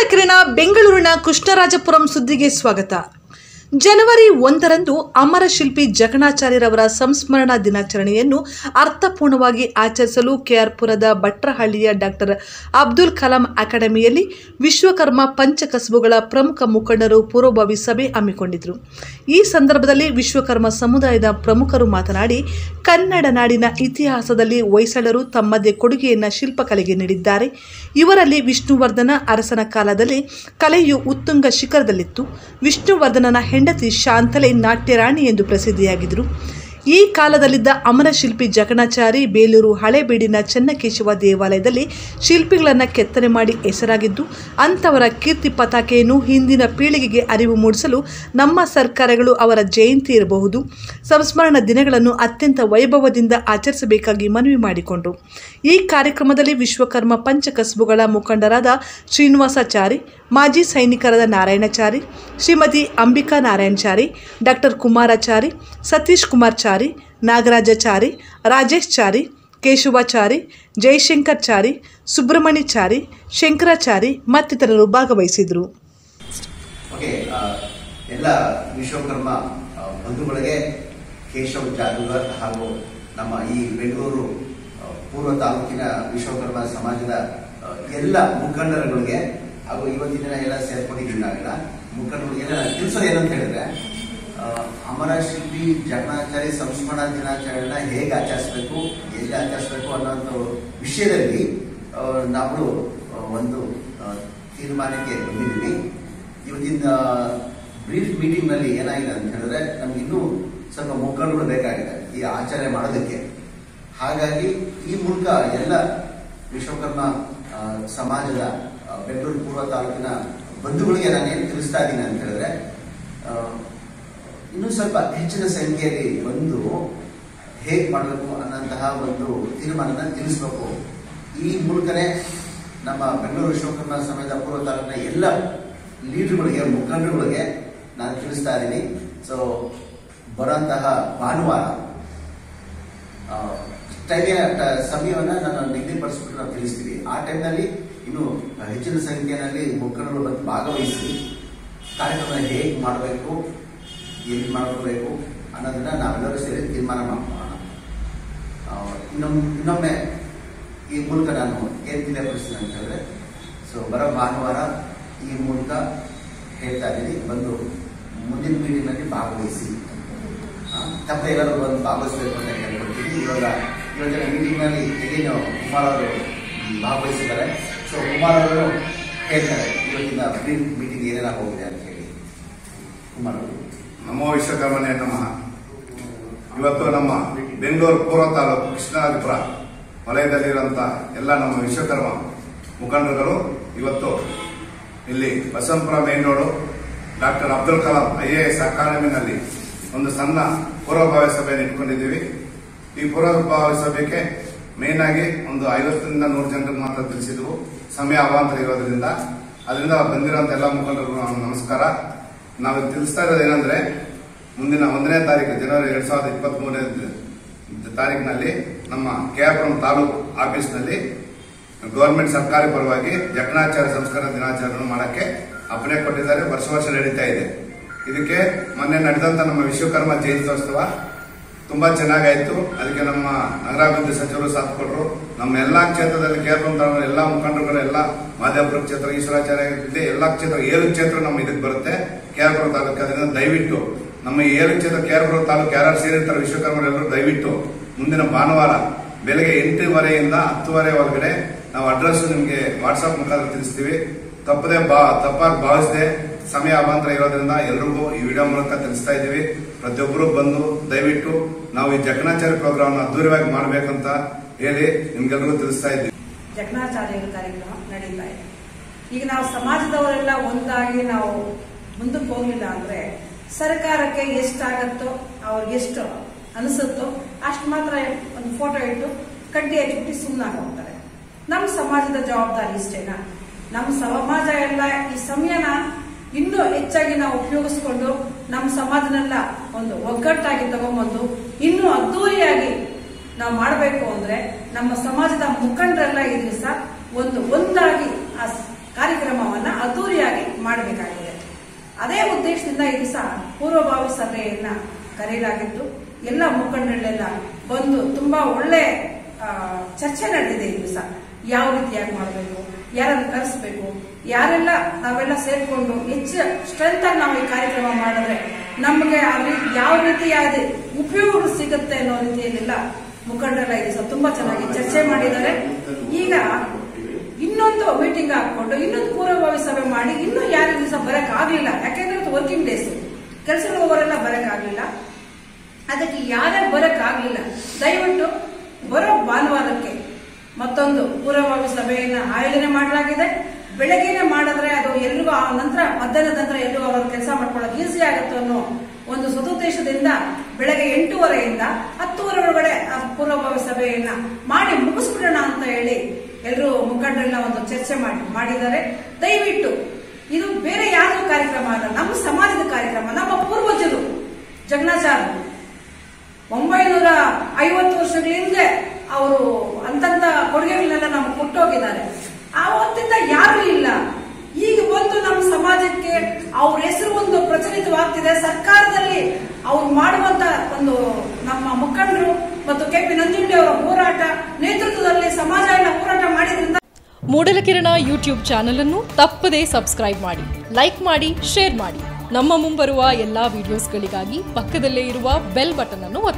ಕಿರಣ ಬೆಂಗಳೂರಿನ ಕೃಷ್ಣರಾಜಪುರಂ ಸುದ್ದಿಗೆ ಸ್ವಾಗತ ಜನವರಿ ಒಂದರಂದು ಅಮರ ಶಿಲ್ಪಿ ಜಗಣಾಚಾರ್ಯರವರ ಸಂಸ್ಮರಣಾ ದಿನಾಚರಣೆಯನ್ನು ಅರ್ಥಪೂರ್ಣವಾಗಿ ಆಚರಿಸಲು ಕೆಆರ್ಪುರದ ಭಟ್ರಹಳ್ಳಿಯ ಡಾಕ್ಟರ್ ಅಬ್ದುಲ್ ಕಲಾಂ ಅಕಾಡೆಮಿಯಲ್ಲಿ ವಿಶ್ವಕರ್ಮ ಪಂಚಕಸಬುಗಳ ಪ್ರಮುಖ ಮುಖಂಡರು ಪೂರ್ವಭಾವಿ ಸಭೆ ಹಮ್ಮಿಕೊಂಡಿದ್ದರು ಈ ಸಂದರ್ಭದಲ್ಲಿ ವಿಶ್ವಕರ್ಮ ಸಮುದಾಯದ ಪ್ರಮುಖರು ಮಾತನಾಡಿ ಕನ್ನಡ ನಾಡಿನ ಇತಿಹಾಸದಲ್ಲಿ ಹೊಯ್ಸಳರು ತಮ್ಮದೇ ಕೊಡುಗೆಯನ್ನು ಶಿಲ್ಪಕಲೆಗೆ ನೀಡಿದ್ದಾರೆ ಇವರಲ್ಲಿ ವಿಷ್ಣುವರ್ಧನ ಅರಸನ ಕಾಲದಲ್ಲಿ ಕಲೆಯು ಉತ್ತುಂಗ ಶಿಖರದಲ್ಲಿತ್ತು ವಿಷ್ಣುವರ್ಧನನ ಹೆಂಡತಿ ಶಾಂತಲೆ ನಾಟ್ಯರಾಣಿ ಎಂದು ಪ್ರಸಿದ್ಧಿಯಾಗಿದ್ದರು ಈ ಕಾಲದಲ್ಲಿದ್ದ ಅಮರ ಶಿಲ್ಪಿ ಜಗಣಾಚಾರಿ ಬೇಲೂರು ಹಳೇಬೀಡಿನ ಚೆನ್ನಕೇಶವ ದೇವಾಲಯದಲ್ಲಿ ಶಿಲ್ಪಿಗಳನ್ನು ಕೆತ್ತನೆ ಮಾಡಿ ಹೆಸರಾಗಿದ್ದು ಅಂಥವರ ಕೀರ್ತಿ ಪತಾಕೆಯನ್ನು ಹಿಂದಿನ ಪೀಳಿಗೆಗೆ ಅರಿವು ಮೂಡಿಸಲು ನಮ್ಮ ಸರ್ಕಾರಗಳು ಅವರ ಜಯಂತಿ ಇರಬಹುದು ಸಂಸ್ಮರಣ ದಿನಗಳನ್ನು ಅತ್ಯಂತ ವೈಭವದಿಂದ ಆಚರಿಸಬೇಕಾಗಿ ಮನವಿ ಮಾಡಿಕೊಂಡರು ಈ ಕಾರ್ಯಕ್ರಮದಲ್ಲಿ ವಿಶ್ವಕರ್ಮ ಪಂಚಕಸಬುಗಳ ಮುಖಂಡರಾದ ಶ್ರೀನಿವಾಸಾಚಾರಿ ಮಾಜಿ ಸೈನಿಕರಾದ ನಾರಾಯಣಚಾರಿ ಶ್ರೀಮತಿ ಅಂಬಿಕಾ ನಾರಾಯಣಚಾರಿ ಡಾಕ್ಟರ್ ಕುಮಾರಾಚಾರಿ ಸತೀಶ್ ಕುಮಾರ್ ಚಾರಿ ನಾಗರಾಜಾಚಾರಿ ರಾಜೇಶ್ ಚಾರಿ ಕೇಶವಾಚಾರಿ ಜಯಶಂಕರ್ ಚಾರಿ ಸುಬ್ರಹ್ಮಣ್ಯ ಚಾರಿ ಶಂಕರಾಚಾರಿ ಮತ್ತಿತರರು ಭಾಗವಹಿಸಿದರು ಓಕೆ ಆ, ಎಲ್ಲ ವಿಶ್ವಕರ್ಮ ಆ, ಬಂಧುಗಳಿಗೆ ಕೇಶವ್ ಜಾದೂಗರ್ ಹಾಗೂ ನಮ್ಮ ಈ ಬೆಂಗಳೂರು ಆ, ಪೂರ್ವ ತಾಲೂಕಿನ ವಿಶ್ವಕರ್ಮ ಸಮಾಜದ ಆ, ಎಲ್ಲ ಮುಖಂಡರುಗಳಿಗೆ ಹಾಗೂ ಇವತ್ತಿನ ದಿನ ಎಲ್ಲ ಸೇರ್ಕೊಂಡಿದ್ದೀವಿ ನಾವೆಲ್ಲ ಮುಖಂಡರುಗಳಿಗೆ ನಾನು ತಿಳಿಸೋದು ಏನಂತ ಹೇಳಿದ್ರೆ ಆ, ಅಮರ ಶಿಲ್ಪಿ ಜಗಣಾಚಾರಿ ಸಂಸ್ಮರಣಾ ದಿನಾಚರಣೆನ ಹೇಗೆ ಆಚರಿಸಬೇಕು ಎಲ್ಲಿ ಆಚರಿಸಬೇಕು ಅನ್ನೋಂಥ ವಿಷಯದಲ್ಲಿ ಆ, ನಾವು ಆ, ಒಂದು ಆ, ತೀರ್ಮಾನಕ್ಕೆ ಬಂದಿದ್ದೀವಿ ಇವತ್ತಿನ ಬ್ರೀಫ್ ಮೀಟಿಂಗ್ ನಲ್ಲಿ ಏನಾಗಿದೆ ಅಂತ ಹೇಳಿದ್ರೆ ನಮ್ಗೆ ಇನ್ನೂ ಸ್ವಲ್ಪ ಮುಖಂಡಗಳು ಬೇಕಾಗಿದೆ ಈ ಆಚರಣೆ ಮಾಡೋದಕ್ಕೆ ಹಾಗಾಗಿ ಈ ಮೂಲಕ ಎಲ್ಲ ವಿಶ್ವಕರ್ಮ ಆ, ಸಮಾಜದ ಆ, ಬೆಂಗಳೂರು ಪೂರ್ವ ತಾಲೂಕಿನ ಬಂಧುಗಳಿಗೆ ನಾನೇನು ತಿಳಿಸ್ತಾ ಇದ್ದೀನಿ ಅಂತ ಹೇಳಿದ್ರೆ ಆ, ಇನ್ನೂ ಸ್ವಲ್ಪ ಹೆಚ್ಚಿನ ಸಂಖ್ಯೆಯಲ್ಲಿ ಬಂದು ಹೇಗೆ ಮಾಡಬೇಕು ಅನ್ನೋಂತಹ ಒಂದು ತೀರ್ಮಾನನ ತಿಳಿಸ್ಬೇಕು ಈ ಮೂಲಕನೇ ನಮ್ಮ ಬೆಂಗಳೂರು ವಿಶ್ವಕರ್ಮ ಸಮಾಜದ ಪೂರ್ವ ತಾಲೂಕಿನ ಎಲ್ಲ ಲೀಡರ್ಗಳಿಗೆ ಮುಖಂಡರುಗಳಿಗೆ ನಾನು ತಿಳಿಸ್ತಾ ಇದ್ದೀನಿ ಸೊ ಬರೋಂತಹ ಭಾನುವಾರ ಆ, ಟೈಮಿನ ಟ- ಸಮಯವನ್ನ ನಾನು ನಿಗದಿಪಡಿಸ್ಬಿಟ್ಟು ನಾವು ತಿಳಿಸ್ತೀವಿ ಆ ಟೈಮ್ನಲ್ಲಿ ಇನ್ನು ಹೆಚ್ಚಿನ ಸಂಖ್ಯೆಯಲ್ಲಿ ಮುಖಂಡರು ಬಂದು ಭಾಗವಹಿಸಿ ಕಾರ್ಯಕ್ರಮ ಹೇಗೆ ಮಾಡಬೇಕು ಎಲ್ಲಿ ಮಾಡಬೇಕು ಅನ್ನೋದನ್ನ ನಾವೆಲ್ಲರೂ ಸೇರಿ ತೀರ್ಮಾನ ಮಾಡ್ಕೊಳ್ಳೋಣ ಆ, ಇನ್ನೊಮ್ಮೆ ಇನ್ನೊಮ್ಮೆ ಈ ಮೂಲಕ ನಾನು ಏನ್ ತಿಳಿಯಪಡಿಸ್ತೀನಿ ಅಂತ ಹೇಳಿದ್ರೆ ಸೊ ಬರೋ ಭಾನುವಾರ ಈ ಮೂಲಕ ಹೇಳ್ತಾ ಇದ್ದೀನಿ ಬಂದು ಮುಂದಿನ ಮೀಟಿಂಗ್ನಲ್ಲಿ ಭಾಗವಹಿಸಿ ಆ, ತಪ್ಪದೆ ಎಲ್ಲರೂ ಬಂದು ಭಾಗವಹಿಸಬೇಕು ಅಂತ ಹೇಳ್ಕೊಡ್ತೀನಿ ಇವಾಗ ಇವತ್ತಿನ ಮೀಟಿಂಗ್ನಲ್ಲಿ ಎಗೇನು ಕುಮಾರ್ ಅವರು ಭಾಗವಹಿಸಿದ್ದಾರೆ ಸೊ ಕುಮಾರ್ ಅವರು ಹೇಳ್ತಾರೆ ಇವತ್ತಿನ ಮೀಟಿಂಗ್ ಏನೆಲ್ಲ ಹೋಗಿದೆ ಅಂತ ಹೇಳಿ ಕುಮಾರ್ ಅವರು ನಮೋ ವಿಶ್ವಕರ್ಮನೇ ನಮಃ ಇವತ್ತು ನಮ್ಮ ಬೆಂಗಳೂರು ಪೂರ್ವ ತಾಲೂಕು ಕೃಷ್ಣರಾಜಪುರ ವಲಯದಲ್ಲಿರುವಂಥ ಎಲ್ಲ ನಮ್ಮ ವಿಶ್ವಕರ್ಮ ಮುಖಂಡರುಗಳು ಇವತ್ತು ಇಲ್ಲಿ Basavanpura main road doctor Abdul Kalam I A S ಅಕಾಡೆಮಿನಲ್ಲಿ ಒಂದು ಸಣ್ಣ ಪೂರ್ವಭಾವಿ ಸಭೆಯನ್ನು ಇಟ್ಕೊಂಡಿದ್ದೀವಿ ಈ ಪೂರ್ವಭಾವಿ ಸಭೆಗೆ ಮೇನ್ ಆಗಿ ಒಂದು ಐವತ್ತರಿಂದ ನೂರು ಜನರಿಗೆ ಮಾತ್ರ ತಿಳಿಸಿದ್ವು ಸಮಯ ಅವಾಂತರ ಇರೋದ್ರಿಂದ ಅದರಿಂದ ಬಂದಿರುವಂತ ಎಲ್ಲ ಮುಖಂಡರಿಗೂ ನಾನು ನಮಸ್ಕಾರ ನಾವು ತಿಳಿಸ್ತಾ ಇರೋದು ಏನಂದ್ರೆ ಮುಂದಿನ ಒಂದನೇ ತಾರೀಕು ಜನವರಿ ಎರಡ್ ಸಾವಿರದ ಇಪ್ಪತ್ತ್ ಮೂರನೇ ತಾರೀಕಿನಲ್ಲಿ ನಮ್ಮ ಕೆಆರ್ಪುರಂ ತಾಲೂಕು ಆಫೀಸ್ನಲ್ಲಿ ಗವರ್ಮೆಂಟ್ ಸರ್ಕಾರಿ ಪರವಾಗಿ ಜಕಣಾಚಾರ್ಯ ಸಂಸ್ಕರಣ ದಿನಾಚರಣೆ ಮಾಡಕ್ಕೆ ಅಪ್ಪಣೆ ಕೊಟ್ಟಿದ್ದಾರೆ ವರ್ಷ ವರ್ಷ ನಡೀತಾ ಇದೆ ಇದಕ್ಕೆ ಮೊನ್ನೆ ನಡೆದಂತ ನಮ್ಮ ವಿಶ್ವಕರ್ಮ ಜಯಂತ್ಯೋತ್ಸವ ತುಂಬಾ ಚೆನ್ನಾಗಾಯ್ತು ಅದಕ್ಕೆ ನಮ್ಮ ನಗರಾಭಿವೃದ್ಧಿ ಸಚಿವರು ಸಾಥ್ ಕೊಟ್ಟರು ನಮ್ಮ ಎಲ್ಲಾ ಕ್ಷೇತ್ರದಲ್ಲಿ ಕೇರಳ ತಾಲೂಕಿನ ಎಲ್ಲಾ ಮುಖಂಡರುಗಳು ಎಲ್ಲ ಮಾದೇವಪುರ ಕ್ಷೇತ್ರ ಈಶ್ವರಾಚಾರ್ಯ ಇದೆ ಎಲ್ಲಾ ಕ್ಷೇತ್ರ ಏಳು ಕ್ಷೇತ್ರ ನಮ್ಮ ಇದಕ್ಕೆ ಬರುತ್ತೆ ಕೇರಳ ತಾಲೂಕು ಅದರಿಂದ ದಯವಿಟ್ಟು ನಮ್ಮ ಈ ಏಳು ಕ್ಷೇತ್ರ ಕೇರಳ ತಾಲೂಕು ಯಾರು ಸೇರಿರ್ತಾರೆ ವಿಶ್ವಕರ್ಮರೆಲ್ಲರೂ ದಯವಿಟ್ಟು ಮುಂದಿನ ಭಾನುವಾರ ಬೆಳಗ್ಗೆ ಎಂಟೂವರೆಯಿಂದ ಹತ್ತುವರೆ ಒಳಗಡೆ ನಾವು ಅಡ್ರೆಸ್ ನಿಮಗೆ ವಾಟ್ಸ್ಆಪ್ ಮುಖಾಂತರ ತಿಳಿಸ್ತೀವಿ ತಪ್ಪದೆ ಬಾ ತಪ್ಪಾಗಿ ಭಾವಿಸದೆ ಸಮಯ ಅಭಾಂತರ ಇರೋದ್ರಿಂದ ಎಲ್ರಿಗೂ ಈ ವಿಡಿಯೋ ಮೂಲಕ ತಿಳಿಸ್ತಾ ಇದ್ದೀವಿ ಪ್ರತಿಯೊಬ್ಬರು ಬಂದು ದಯವಿಟ್ಟು ನಾವು ಈ ಜಕಣಾಚಾರ್ಯ ಪ್ರೋಗ್ರಾಮ್ ಅದ್ದೂರಿಯಾಗಿ ಮಾಡಬೇಕಂತ ಹೇಳಿ ನಿಮ್ಗೆಲ್ರಿಗೂ ತಿಳಿಸ್ತಾ ಇದ್ದೀವಿ ಜಕಣಾಚಾರ್ಯರ ಕಾರ್ಯಕ್ರಮ ನಡೀತಾ ಇದೆ ಈಗ ನಾವು ಸಮಾಜದವರೆಲ್ಲ ಒಂದಾಗಿ ನಾವು ಮುಂದಕ್ಕೆ ಹೋಗ್ಲಿಲ್ಲ ಅಂದ್ರೆ ಸರ್ಕಾರಕ್ಕೆ ಎಷ್ಟಾಗತ್ತೋ ಅವ್ರಿಗೆ ಎಷ್ಟು ಅನಿಸುತ್ತೋ ಅಷ್ಟು ಮಾತ್ರ ಒಂದು ಫೋಟೋ ಇಟ್ಟು ಕಡ್ಡಿ ಹಚ್ಚಿಬಿಟ್ಟು ಸುಮ್ಮನಾಗಿ ಹೋಗ್ತಾರೆ ನಮ್ಮ ಸಮಾಜದ ಜವಾಬ್ದಾರಿ ಇಷ್ಟೇನಾ ನಮ್ಮ ಸಮಾಜ ಎಲ್ಲ ಈ ಸಮಯನ ಇನ್ನೂ ಹೆಚ್ಚಾಗಿ ನಾವು ಉಪಯೋಗಿಸ್ಕೊಂಡು ನಮ್ಮ ಸಮಾಜನೆಲ್ಲ ಒಂದು ಒಗ್ಗಟ್ಟಾಗಿ ತಗೊಂಬಂದು ಇನ್ನೂ ಅದ್ದೂರಿಯಾಗಿ ನಾವು ಮಾಡಬೇಕು ಅಂದ್ರೆ ನಮ್ಮ ಸಮಾಜದ ಮುಖಂಡರೆಲ್ಲ ಈ ದಿವಸ ಒಂದು ಒಂದಾಗಿ ಆ ಕಾರ್ಯಕ್ರಮವನ್ನ ಅದ್ದೂರಿಯಾಗಿ ಮಾಡಬೇಕಾಗಿದೆ ಅದೇ ಉದ್ದೇಶದಿಂದ ಈ ದಿವಸ ಪೂರ್ವಭಾವಿ ಸಭೆಯನ್ನ ಕರೆಯಲಾಗಿದ್ದು ಎಲ್ಲ ಮುಖಂಡರಲ್ಲೆಲ್ಲ ಬಂದು ತುಂಬಾ ಒಳ್ಳೆ ಆ, ಚರ್ಚೆ ನಡೆದಿದೆ ಈ ದಿವಸ ಯಾವ ರೀತಿಯಾಗಿ ಮಾಡಬೇಕು ಯಾರನ್ನು ಕರೆಸ್ಬೇಕು ಯಾರೆಲ್ಲ ನಾವೆಲ್ಲ ಸೇರ್ಕೊಂಡು ಹೆಚ್ಚು ಸ್ಟ್ರೆಂತ್ ಆಗಿ ನಾವು ಈ ಕಾರ್ಯಕ್ರಮ ಮಾಡಿದ್ರೆ ನಮಗೆ ಆ ರೀತಿ ಯಾವ ರೀತಿಯಾದ ಉಪಯೋಗ ಸಿಗುತ್ತೆ ಅನ್ನೋ ರೀತಿಯಲ್ಲೆಲ್ಲ ಮುಖಂಡರೆಲ್ಲ ಈ ದಿವಸ ತುಂಬಾ ಚೆನ್ನಾಗಿ ಚರ್ಚೆ ಮಾಡಿದ್ದಾರೆ ಈಗ ಇನ್ನೊಂದು ಮೀಟಿಂಗ್ ಹಾಕೊಂಡು ಇನ್ನೊಂದು ಪೂರ್ವಭಾವಿ ಸಭೆ ಮಾಡಿ ಇನ್ನೂ ಯಾರು ದಿವಸ ಬರಕ್ ಆಗ್ಲಿಲ್ಲ ಯಾಕೆಂದ್ರೆ ವರ್ಕಿಂಗ್ ಡೇಸ್ ಕೆಲಸ ಹೋಗೋರೆಲ್ಲ ಬರಕ್ ಆಗ್ಲಿಲ್ಲ ಅದಕ್ಕೆ ಯಾರ್ಯಾರು ಬರಕ್ ಆಗ್ಲಿಲ್ಲ ದಯವಿಟ್ಟು ಬರೋ ಭಾನುವಾರಕ್ಕೆ ಮತ್ತೊಂದು ಪೂರ್ವಭಾವಿ ಸಭೆಯನ್ನ ಆಯೋಜನೆ ಮಾಡಲಾಗಿದೆ ಬೆಳಗ್ಗೆನೆ ಮಾಡಿದ್ರೆ ಅದು ಎಲ್ರಿಗೂ ಆ ನಂತರ ಮಧ್ಯಾಹ್ನದ ನಂತರ ಎಲ್ರಿಗೂ ಅವ್ರ ಕೆಲಸ ಮಾಡ್ಕೊಳ್ಳೋಕೆ ಈಸಿ ಆಗುತ್ತೆ ಅನ್ನೋ ಒಂದು ಸದುದ್ದೇಶದಿಂದ ಬೆಳಗ್ಗೆ ಎಂಟೂವರೆಯಿಂದ ಹತ್ತುವರೆ ಒಳಗಡೆ ಆ ಪೂರ್ವಭಾವಿ ಸಭೆಯನ್ನ ಮಾಡಿ ಮುಗಿಸ್ಬಿಡೋಣ ಅಂತ ಹೇಳಿ ಎಲ್ಲರೂ ಮುಖಂಡರೆಲ್ಲ ಒಂದು ಚರ್ಚೆ ಮಾಡಿ ಮಾಡಿದ್ದಾರೆ ದಯವಿಟ್ಟು ಇದು ಬೇರೆ ಯಾವ್ದು ಕಾರ್ಯಕ್ರಮ ಅಲ್ಲ ನಮ್ಮ ಸಮಾಜದ ಕಾರ್ಯಕ್ರಮ ನಮ್ಮ ಪೂರ್ವಜರು ಜಗಣಾಚಾರ್ಯರು ಒಂಬೈನೂರ ಐವತ್ತು ವರ್ಷಗಳ ಹಿಂದೆ ಅವರು ಅಂತಂತ ಕೊಡುಗೆಗಳನ್ನೆಲ್ಲ ನಮ್ಗೆ ಕೊಟ್ಟೋಗಿದ್ದಾರೆ ಆವತ್ತಿಂದ ಯಾರು ಇಲ್ಲ ಈಗ ಬಂದು ನಮ್ಮ ಸಮಾಜಕ್ಕೆ ಅವ್ರ ಹೆಸರು ಒಂದು ಪ್ರಚಲಿತವಾಗ್ತಿದೆ ಸರ್ಕಾರದಲ್ಲಿ ಅವ್ರು ಮಾಡುವಂತ ಒಂದು ನಮ್ಮ ಮುಖಂಡರು ಮತ್ತು ಕೆ ಪಿ ನಂಜುಂಡಿ ಅವರ ಹೋರಾಟ ನೇತೃತ್ವದಲ್ಲಿ ಸಮಾಜ ಎಲ್ಲ ಹೋರಾಟ ಮಾಡಿದ್ರಿಂದ ಮೂಡಲಕಿರಣ ಯೂಟ್ಯೂಬ್ ಚಾನಲ್ ಅನ್ನು ತಪ್ಪದೇ ಸಬ್ಸ್ಕ್ರೈಬ್ ಮಾಡಿ ಲೈಕ್ ಮಾಡಿ ಶೇರ್ ಮಾಡಿ ನಮ್ಮ ಮುಂಬರುವ ಎಲ್ಲಾ ವಿಡಿಯೋಸ್ಗಳಿಗಾಗಿ ಪಕ್ಕದಲ್ಲೇ ಇರುವ ಬೆಲ್ ಬಟನ್ ಅನ್ನು ಒತ್ತಿ